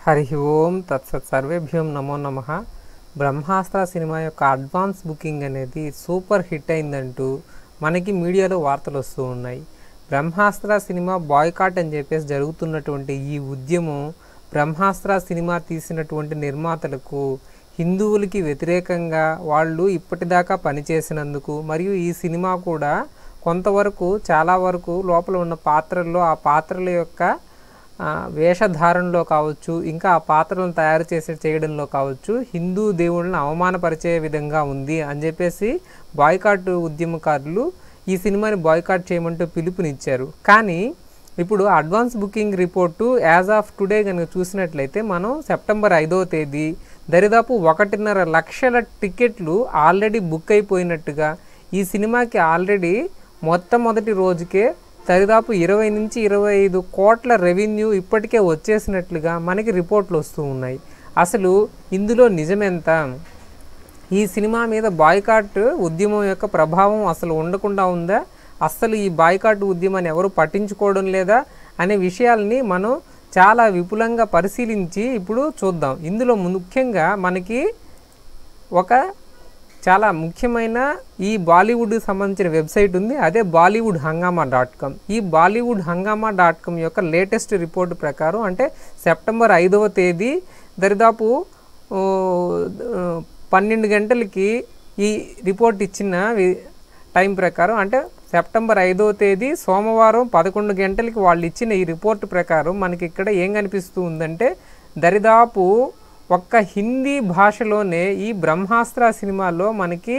హరి ఓం తత్సత్ సర్వేభ్యం నమో నమ బ్రహ్మాస్త్ర సినిమా యొక్క అడ్వాన్స్ బుకింగ్ అనేది సూపర్ హిట్ అయిందంటూ మనకి మీడియాలో వార్తలు వస్తూ ఉన్నాయి బ్రహ్మాస్త్ర సినిమా బాయ్కాట్ అని చెప్పేసి జరుగుతున్నటువంటి ఈ ఉద్యమం బ్రహ్మాస్త్ర సినిమా తీసినటువంటి నిర్మాతలకు హిందువులకి వ్యతిరేకంగా వాళ్ళు ఇప్పటిదాకా పనిచేసినందుకు మరియు ఈ సినిమా కూడా కొంతవరకు చాలా వరకు లోపల ఉన్న పాత్రల్లో ఆ పాత్రల యొక్క ఆ, వేషధారణలో కావచ్చు ఇంకా ఆ పాత్రలను తయారు చేసే చేయడంలో కావచ్చు హిందూ దేవుళ్ళని అవమానపరిచే విధంగా ఉంది అని చెప్పేసి బాయ్కాట్ ఉద్యమకారులు ఈ సినిమాని బాయ్కాట్ చేయమంటూ పిలుపునిచ్చారు కానీ ఇప్పుడు advance booking report as of today కనుక చూసినట్లయితే మనం సెప్టెంబర్ ఐదవ తేదీ దరిదాపు ఒకటిన్నర లక్షల టికెట్లు ఆల్రెడీ బుక్ అయిపోయినట్టుగా ఈ సినిమాకి ఆల్రెడీ మొట్టమొదటి రోజుకే దరిదాపు ఇరవై నుంచి ఇరవై ఐదు కోట్ల రెవెన్యూ ఇప్పటికే వచ్చేసినట్లుగా మనకి రిపోర్ట్లు వస్తూ ఉన్నాయి అసలు ఇందులో నిజమెంత ఈ సినిమా మీద బాయ్కాట్ ఉద్యమం యొక్క ప్రభావం అసలు ఉండకుండా ఉందా అస్సలు ఈ బాయ్కాట్ ఉద్యమాన్ని ఎవరు పట్టించుకోవడం లేదా అనే విషయాల్ని మనం చాలా విపులంగా పరిశీలించి ఇప్పుడు చూద్దాం ఇందులో ముఖ్యంగా మనకి ఒక చాలా ముఖ్యమైన ఈ బాలీవుడ్ సంబంధించిన వెబ్సైట్ ఉంది అదే బాలీవుడ్ హంగామా డాట్ కామ్ ఈ బాలీవుడ్ హంగామా డాట్ కామ్ యొక్క లేటెస్ట్ రిపోర్ట్ ప్రకారం అంటే సెప్టెంబర్ ఐదవ తేదీ దరిదాపు ఓ, ఆ, పన్నెండు గంటలకి ఈ రిపోర్ట్ ఇచ్చిన వి- టైం ప్రకారం అంటే సెప్టెంబర్ ఐదవ తేదీ సోమవారం పదకొండు గంటలకి వాళ్ళు ఇచ్చిన ఈ రిపోర్ట్ ప్రకారం మనకి ఇక్కడ ఏం కనిపిస్తూ ఉందంటే దరిదాపు ఒక్క హిందీ భాషలోనే ఈ బ్రహ్మాస్త్ర సినిమాలో మనకి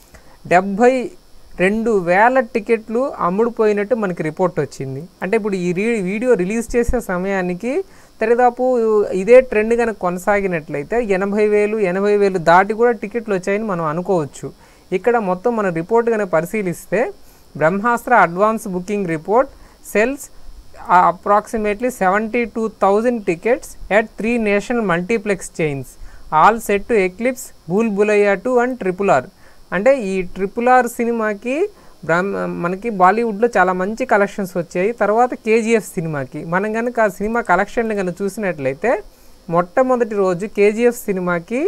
డెబ్భై రెండు వేల టికెట్లు అమ్ముడుపోయినట్టు మనకి రిపోర్ట్ వచ్చింది అంటే ఇప్పుడు ఈ రీ వీడియో రిలీజ్ చేసే సమయానికి దరిదాపు ఇదే ట్రెండ్ కనుక కొనసాగినట్లయితే ఎనభై వేలు ఎనభై వేలు దాటి కూడా టికెట్లు వచ్చాయని మనం అనుకోవచ్చు ఇక్కడ మొత్తం మన రిపోర్ట్ కనుక పరిశీలిస్తే Brahmastra advance booking report sells approximately seventy two thousand tickets at three national multiplex chains all set to eclipse Bhool Bhulaiyaa two and triple R అంటే ఈ ట్రిపుల్ ఆర్ సినిమాకి బ్రహ్మ మనకి బాలీవుడ్లో చాలా మంచి కలెక్షన్స్ వచ్చాయి తర్వాత కేజీఎఫ్ సినిమాకి మనం కనుక ఆ సినిమా కలెక్షన్లు కనుక చూసినట్లయితే మొట్టమొదటి రోజు కేజీఎఫ్ సినిమాకి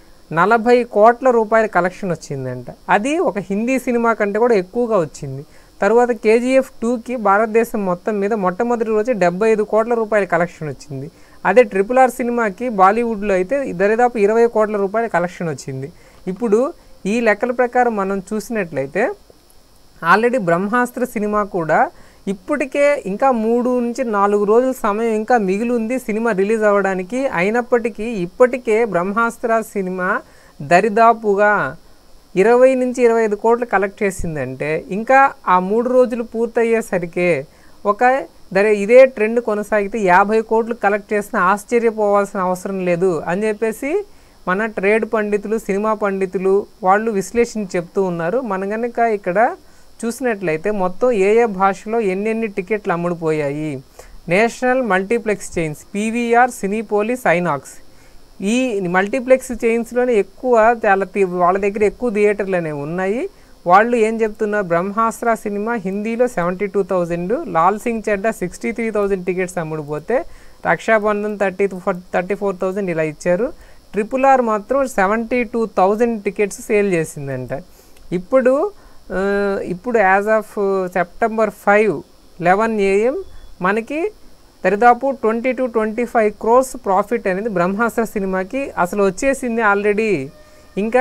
నలభై కోట్ల రూపాయల కలెక్షన్ వచ్చిందంట అది ఒక హిందీ సినిమా కంటే కూడా ఎక్కువగా వచ్చింది తర్వాత కేజీఎఫ్ టూకి భారతదేశం మొత్తం మీద మొట్టమొదటి రోజు డెబ్బై ఐదు కోట్ల రూపాయల కలెక్షన్ వచ్చింది అదే ట్రిపుల్ ఆర్ సినిమాకి బాలీవుడ్లో అయితే దరిదాపు ఇరవై కోట్ల రూపాయల కలెక్షన్ వచ్చింది ఇప్పుడు ఈ లెక్కల ప్రకారం మనం చూసినట్లయితే ఆల్రెడీ బ్రహ్మాస్త్ర సినిమా కూడా ఇప్పటికే ఇంకా మూడు నుంచి నాలుగు రోజుల సమయం ఇంకా మిగిలి ఉంది సినిమా రిలీజ్ అవ్వడానికి అయినప్పటికీ ఇప్పటికే బ్రహ్మాస్త్ర సినిమా దరిదాపుగా ఇరవై నుంచి ఇరవై ఐదు కోట్లు కలెక్ట్ చేసిందంటే ఇంకా ఆ మూడు రోజులు పూర్తయ్యేసరికి ఒక దరే ఇదే ట్రెండ్ కొనసాగితే యాభై కోట్లు కలెక్ట్ చేసిన ఆశ్చర్యపోవాల్సిన అవసరం లేదు అని చెప్పేసి మన ట్రేడ్ పండితులు సినిమా పండితులు వాళ్ళు విశ్లేషించి చెప్తూ ఉన్నారు మన కనుక ఇక్కడ చూసినట్లయితే మొత్తం ఏ ఏ భాషలో ఎన్నెన్ని టికెట్లు అమ్ముడుపోయాయి national multiplex chains PVR Cinepolis INOX ఈ మల్టీప్లెక్స్ చైన్స్లోనే ఎక్కువ చాలా థి- వాళ్ళ దగ్గర ఎక్కువ థియేటర్లు అనేవి ఉన్నాయి వాళ్ళు ఏం చెప్తున్నారు బ్రహ్మాస్త్ర సినిమా హిందీలో seventy two thousand Lal Singh Chaddha sixty three thousand tickets అమ్ముడుపోతే Raksha Bandhan thirty four thirty four thousand ఇలా ఇచ్చారు ట్రిపుల్ ఆర్ మాత్రం seventy two thousand tickets sale చేసిందంట ఇప్పుడు ఆ, ఇప్పుడు as of September five eleven AM మనకి దరిదాపు twenty to twenty five crores profit అనేది బ్రహ్మాస్త్ర సినిమాకి అసలు వచ్చేసింది ఆల్రెడీ ఇంకా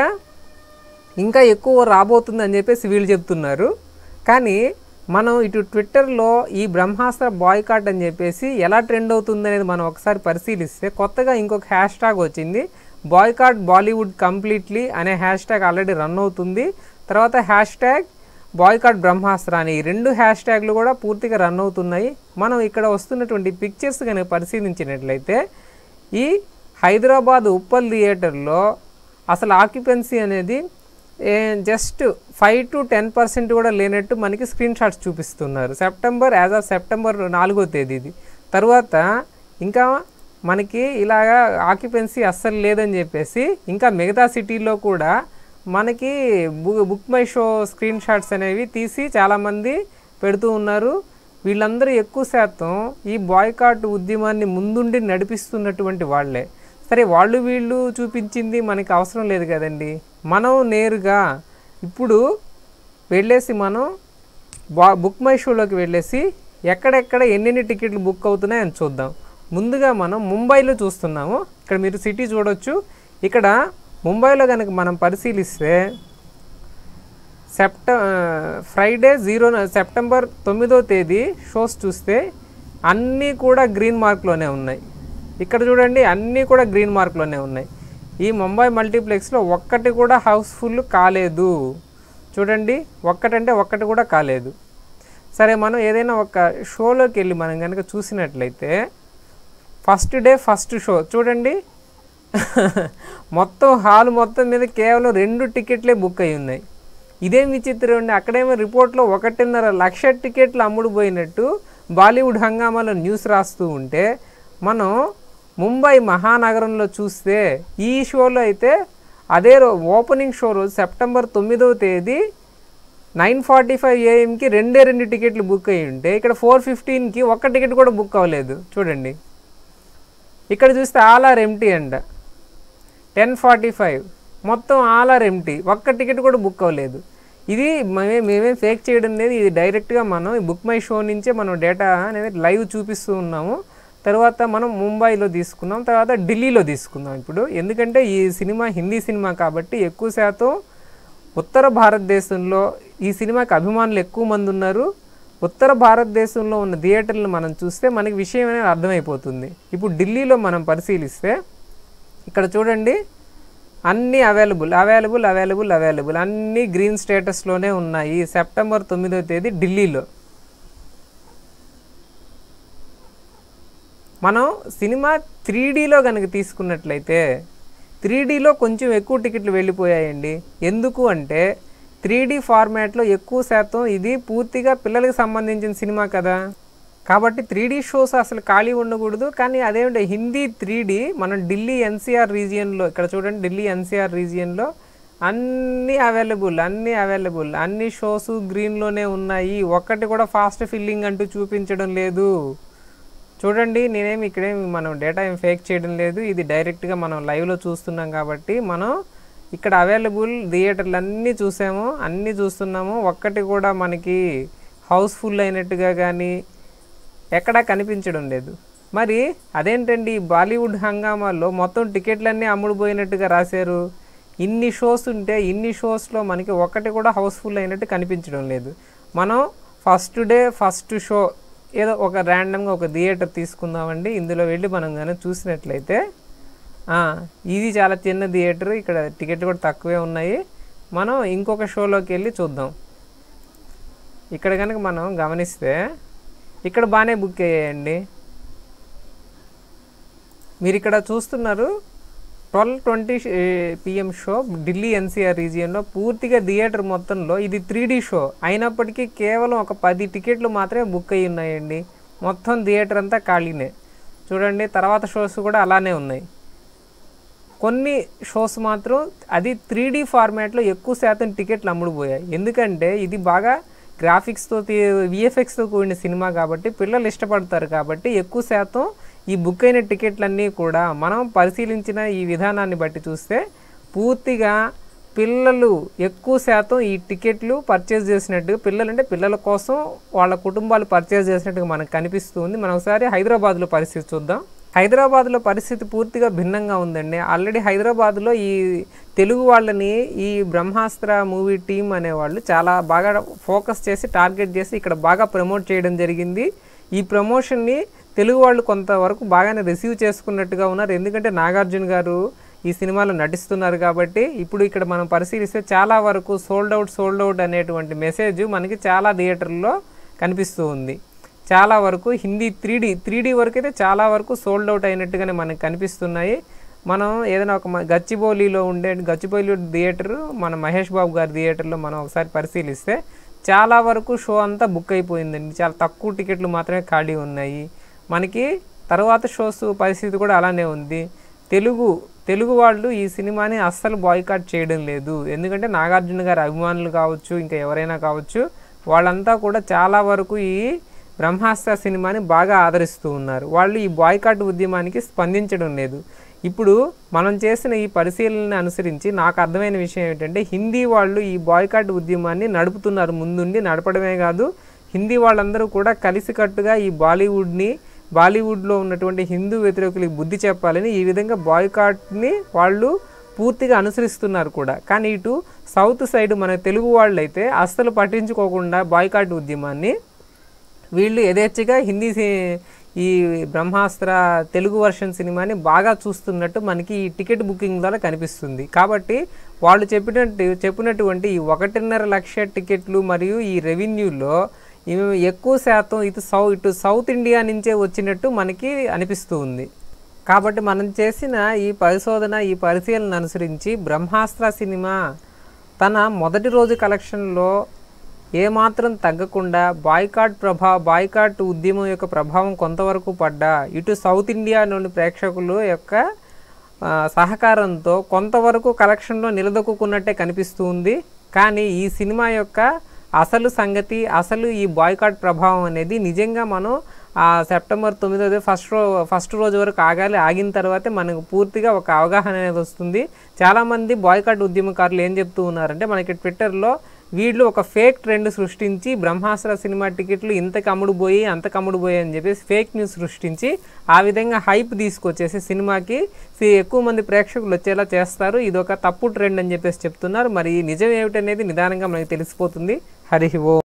ఇంకా ఎక్కువ రాబోతుంది అని చెప్పేసి వీళ్ళు చెప్తున్నారు కానీ మనం ఇటు ట్విట్టర్లో ఈ బ్రహ్మాస్త్ర బాయ్కాట్ అని చెప్పేసి ఎలా ట్రెండ్ అవుతుంది అనేది మనం ఒకసారి పరిశీలిస్తే కొత్తగా ఇంకొక హ్యాష్ ట్యాగ్ వచ్చింది బాయ్కాట్ బాలీవుడ్ కంప్లీట్లీ అనే హ్యాష్ ట్యాగ్ ఆల్రెడీ రన్ అవుతుంది తర్వాత హ్యాష్ ట్యాగ్ బాయ్కాట్ బ్రహ్మాస్త్ర అనే ఈ రెండు హ్యాష్ ట్యాగ్లు కూడా పూర్తిగా రన్ అవుతున్నాయి మనం ఇక్కడ వస్తున్నటువంటి పిక్చర్స్ కనుక పరిశీలించినట్లయితే ఈ హైదరాబాద్ ఉప్పల్ థియేటర్లో అసలు ఆక్యుపెన్సీ అనేది just five to ten percent కూడా లేనట్టు మనకి స్క్రీన్ షాట్స్ చూపిస్తున్నారు సెప్టెంబర్ యాజ్ ఆఫ్ సెప్టెంబర్ నాలుగో తేదీది తర్వాత ఇంకా మనకి ఇలాగా ఆక్యుపెన్సీ అస్సలు లేదని చెప్పేసి ఇంకా మిగతా సిటీలో కూడా మనకి బు book my show screen shots అనేవి తీసి చాలామంది పెడుతూ ఉన్నారు వీళ్ళందరూ ఎక్కువ శాతం ఈ బాయ్కాట్ ఉద్యమాన్ని ముందుండి నడిపిస్తున్నటువంటి వాళ్ళే సరే వాళ్ళు వీళ్ళు చూపించింది మనకి అవసరం లేదు కదండి మనం నేరుగా ఇప్పుడు వెళ్ళేసి మనం బా బుక్ మై షోలోకి వెళ్ళేసి ఎక్కడెక్కడ ఎన్నెన్ని టికెట్లు బుక్ అవుతున్నాయని చూద్దాం ముందుగా మనం ముంబైలో చూస్తున్నాము ఇక్కడ మీరు సిటీ చూడొచ్చు ఇక్కడ ముంబైలో కనుక మనం పరిశీలిస్తే సెప్ట ఫ్రైడే జీరో సెప్టెంబర్ తొమ్మిదో తేదీ షోస్ చూస్తే అన్నీ కూడా గ్రీన్ మార్క్లోనే ఉన్నాయి ఇక్కడ చూడండి అన్నీ కూడా గ్రీన్ మార్క్లోనే ఉన్నాయి ఈ ముంబై మల్టీప్లెక్స్లో ఒక్కటి కూడా హౌస్ఫుల్ కాలేదు చూడండి ఒక్కటంటే ఒక్కటి కూడా కాలేదు సరే మనం ఏదైనా ఒక షోలోకి వెళ్ళి మనం కనుక చూసినట్లయితే ఫస్ట్ డే ఫస్ట్ షో చూడండి మొత్తం హాల్ మొత్తం మీద కేవలం రెండు టికెట్లే బుక్ అయి ఉన్నాయి ఇదేం విచిత్రం అండి అక్కడేమో రిపోర్ట్లో ఒకటిన్నర లక్ష టికెట్లు అమ్ముడు పోయినట్టు బాలీవుడ్ హంగామాలో న్యూస్ రాస్తూ ఉంటే మనం ముంబై మహానగరంలో చూస్తే ఈ షోలో అయితే అదే రో ఓపెనింగ్ షో రోజు సెప్టెంబర్ తొమ్మిదవ తేదీ నైన్ ఫార్టీ ఫైవ్ ఏఎంకి రెండే రెండు టికెట్లు బుక్ అయ్యి ఉంటే ఇక్కడ ఫోర్ ఫిఫ్టీన్కి ఒక్క టికెట్ కూడా బుక్ అవ్వలేదు చూడండి ఇక్కడ చూస్తే ఆల్ ఆర్ ఎంటీ అంట టెన్ ఫార్టీ ఫైవ్ మొత్తం ఆల్ ఆర్ ఎంటీ ఒక్క టికెట్ కూడా బుక్ అవ్వలేదు ఇది మేమే మేమేం ఫేక్ చేయడం లేదు ఇది డైరెక్ట్గా మనం ఈ బుక్ మై షో నుంచే మనం డేటా అనేది లైవ్ చూపిస్తూ ఉన్నాము తర్వాత మనం ముంబైలో తీసుకున్నాం తర్వాత ఢిల్లీలో తీసుకున్నాం ఇప్పుడు ఎందుకంటే ఈ సినిమా హిందీ సినిమా కాబట్టి ఎక్కువ శాతం ఉత్తర భారతదేశంలో ఈ సినిమాకి అభిమానులు ఎక్కువ మంది ఉన్నారు ఉత్తర భారతదేశంలో ఉన్న థియేటర్లు మనం చూస్తే మనకి విషయం అనేది అర్థమైపోతుంది ఇప్పుడు ఢిల్లీలో మనం పరిశీలిస్తే ఇక్కడ చూడండి అన్నీ అవైలబుల్ అవైలబుల్ అవైలబుల్ అవైలబుల్ అన్నీ గ్రీన్ స్టేటస్లోనే ఉన్నాయి సెప్టెంబర్ తొమ్మిదో తేదీ ఢిల్లీలో మనం సినిమా త్రీ డీలో కనుక తీసుకున్నట్లయితే త్రీ డీలో కొంచెం ఎక్కువ టికెట్లు వెళ్ళిపోయాయండి ఎందుకు అంటే త్రీ డీ ఫార్మాట్లో ఎక్కువ శాతం ఇది పూర్తిగా పిల్లలకు సంబంధించిన సినిమా కదా కాబట్టి త్రీ డీ షోస్ అసలు ఖాళీ ఉండకూడదు కానీ అదేమిటి హిందీ త్రీ డీ మనం ఢిల్లీ ఎన్సీఆర్ రీజియన్లో ఇక్కడ చూడండి ఢిల్లీ ఎన్సీఆర్ రీజియన్లో అన్నీ అవైలబుల్ అన్నీ అవైలబుల్ అన్ని షోస్ గ్రీన్లోనే ఉన్నాయి ఒక్కటి కూడా ఫాస్ట్ ఫిల్లింగ్ అంటూ చూపించడం లేదు చూడండి నేనేమి ఇక్కడేమి మనం డేటా ఏం ఫేక్ చేయడం లేదు ఇది డైరెక్ట్గా మనం లైవ్లో చూస్తున్నాం కాబట్టి మనం ఇక్కడ అవైలబుల్ థియేటర్లు అన్నీ చూసాము అన్నీ చూస్తున్నాము ఒక్కటి కూడా మనకి హౌస్ఫుల్ అయినట్టుగా కానీ ఎక్కడా కనిపించడం లేదు మరి అదేంటండి ఈ బాలీవుడ్ హంగామాల్లో మొత్తం టికెట్లన్నీ అమ్ముడుపోయినట్టుగా రాశారు ఇన్ని షోస్ ఉంటే ఇన్ని షోస్లో మనకి ఒక్కటి కూడా హౌస్ఫుల్ అయినట్టు కనిపించడం లేదు మనం ఫస్ట్ డే ఫస్ట్ షో ఏదో ఒక ర్యాండమ్గా ఒక థియేటర్ తీసుకుందామండి ఇందులో వెళ్ళి మనం కానీ చూసినట్లయితే ఆ, ఇది చాలా చిన్న థియేటర్ ఇక్కడ టికెట్ కూడా తక్కువే ఉన్నాయి మనం ఇంకొక షోలోకి వెళ్ళి చూద్దాం ఇక్కడ కనుక మనం గమనిస్తే ఇక్కడ బాగానే బుక్ అయ్యాయండి మీరు ఇక్కడ చూస్తున్నారు twelve twenty PM show Delhi NCR రీజియన్లో పూర్తిగా థియేటర్ మొత్తంలో ఇది త్రీ షో అయినప్పటికీ కేవలం ఒక పది టికెట్లు మాత్రమే బుక్ అయి ఉన్నాయండి మొత్తం థియేటర్ అంతా ఖాళీనే చూడండి తర్వాత షోస్ కూడా అలానే ఉన్నాయి కొన్ని షోస్ మాత్రం అది త్రీ డీ ఫార్మాట్లో ఎక్కువ శాతం టికెట్లు అమ్ముడుపోయాయి ఎందుకంటే ఇది బాగా గ్రాఫిక్స్తో విఎఫ్ఎక్స్తో కూడిన సినిమా కాబట్టి పిల్లలు ఇష్టపడతారు కాబట్టి ఎక్కువ శాతం ఈ బుక్ అయిన టికెట్లన్నీ కూడా మనం పరిశీలించిన ఈ విధానాన్ని బట్టి చూస్తే పూర్తిగా పిల్లలు ఎక్కువ శాతం ఈ టికెట్లు పర్చేజ్ చేసినట్టుగా పిల్లలు అంటే పిల్లల కోసం వాళ్ళ కుటుంబాలు పర్చేజ్ చేసినట్టుగా మనకు కనిపిస్తుంది మనం ఒకసారి హైదరాబాద్లో పరిస్థితి చూద్దాం హైదరాబాద్లో పరిస్థితి పూర్తిగా భిన్నంగా ఉందండి ఆల్రెడీ హైదరాబాద్లో ఈ తెలుగు వాళ్ళని ఈ బ్రహ్మాస్త్ర మూవీ టీం అనేవాళ్ళు చాలా బాగా ఫోకస్ చేసి టార్గెట్ చేసి ఇక్కడ బాగా ప్రమోట్ చేయడం జరిగింది ఈ ప్రమోషన్ని తెలుగు వాళ్ళు కొంతవరకు బాగానే రిసీవ్ చేసుకున్నట్టుగా ఉన్నారు ఎందుకంటే నాగార్జున గారు ఈ సినిమాలో నటిస్తున్నారు కాబట్టి ఇప్పుడు ఇక్కడ మనం పరిశీలిస్తే చాలా వరకు సోల్డ్ అవుట్ సోల్డ్ అవుట్ అనేటువంటి మెసేజ్ మనకి చాలా థియేటర్లో కనిపిస్తూ ఉంది చాలా వరకు Hindi three D three D వరకు అయితే చాలా వరకు సోల్డ్ అవుట్ అయినట్టుగానే మనకు కనిపిస్తున్నాయి మనం ఏదైనా ఒక మ- గచ్చిబౌలిలో ఉండే గచ్చిబౌలి థియేటర్ మన మహేష్ బాబు గారి థియేటర్లో మనం ఒకసారి పరిశీలిస్తే చాలా వరకు షో అంతా బుక్ అయిపోయిందండి చాలా తక్కువ టికెట్లు మాత్రమే ఖాళీ ఉన్నాయి మనకి తర్వాత షోస్ పరిస్థితి కూడా అలానే ఉంది తెలుగు తెలుగు వాళ్ళు ఈ సినిమాని అస్సలు బాయ్కాట్ చేయడం లేదు ఎందుకంటే నాగార్జున గారి అభిమానులు కావచ్చు ఇంకా ఎవరైనా కావచ్చు వాళ్ళంతా కూడా చాలా వరకు ఈ బ్రహ్మాస్త్ర సినిమాని బాగా ఆదరిస్తూ ఉన్నారు వాళ్ళు ఈ బాయ్కాట్ ఉద్యమానికి స్పందించడం లేదు ఇప్పుడు మనం చేసిన ఈ పరిశీలనని అనుసరించి నాకు అర్థమైన విషయం ఏంటంటే హిందీ వాళ్ళు ఈ బాయ్కాట్ ఉద్యమాన్ని నడుపుతున్నారు ముందుండి నడపడమే కాదు హిందీ వాళ్ళందరూ కూడా కలిసికట్టుగా ఈ బాలీవుడ్ని బాలీవుడ్లో ఉన్నటువంటి హిందూ వ్యతిరేకులకి బుద్ధి చెప్పాలని ఈ విధంగా బాయ్కాట్ని వాళ్ళు పూర్తిగా అనుసరిస్తున్నారు కూడా కానీ ఇటు సౌత్ సైడ్ మన తెలుగు వాళ్ళు అయితే అస్సలు పట్టించుకోకుండా బాయ్కాట్ ఉద్యమాన్ని వీళ్ళు యథేచ్ఛగా హిందీ సి- ఈ బ్రహ్మాస్త్ర తెలుగు వర్షన్ సినిమాని బాగా చూస్తున్నట్టు మనకి ఈ టికెట్ బుకింగ్ ద్వారా కనిపిస్తుంది కాబట్టి వాళ్ళు చెప్పినట్టు చెప్పినటువంటి ఈ ఒకటిన్నర లక్ష టికెట్లు మరియు ఈ రెవెన్యూలో ఇవి ఎక్కువ శాతం ఇటు సౌ ఇటు సౌత్ ఇండియా నుంచే వచ్చినట్టు మనకి అనిపిస్తూ ఉంది కాబట్టి మనం చేసిన ఈ పరిశోధన ఈ పరిశీలన అనుసరించి బ్రహ్మాస్త్ర సినిమా తన మొదటి రోజు కలెక్షన్లో ఏమాత్రం తగ్గకుండా బాయ్కాట్ ప్రభా బాయ్కాట్ ఉద్యమం యొక్క ప్రభావం కొంతవరకు పడ్డా ఇటు సౌత్ ఇండియాలోని ప్రేక్షకుల యొక్క ఆ, సహకారంతో కొంతవరకు కలెక్షన్లో నిలదొక్కున్నట్టే కనిపిస్తూ ఉంది కానీ ఈ సినిమా యొక్క అసలు సంగతి అసలు ఈ బాయ్కాట్ ప్రభావం అనేది నిజంగా మనం ఆ సెప్టెంబర్ తొమ్మిదో తేదీ ఫస్ట్ రో ఫస్ట్ రోజు వరకు ఆగాలి ఆగిన తర్వాతే మనకు పూర్తిగా ఒక అవగాహన అనేది వస్తుంది చాలామంది బాయ్కాట్ ఉద్యమకారులు ఏం చెప్తూ ఉన్నారంటే మనకి ట్విట్టర్లో వీళ్ళు ఒక ఫేక్ ట్రెండ్ సృష్టించి బ్రహ్మాస్త్ర సినిమా టికెట్లు ఇంతకు అమ్ముడుపోయి అంతకు అమ్ముడుపోయి అని చెప్పేసి ఫేక్ న్యూస్ సృష్టించి ఆ విధంగా హైప్ తీసుకొచ్చేసి సినిమాకి సి- ఎక్కువ మంది ప్రేక్షకులు వచ్చేలా చేస్తారు ఇది ఒక తప్పు ట్రెండ్ అని చెప్పేసి చెప్తున్నారు మరి నిజం ఏమిటనేది నిదానంగా మనకి తెలిసిపోతుంది హరి ఓం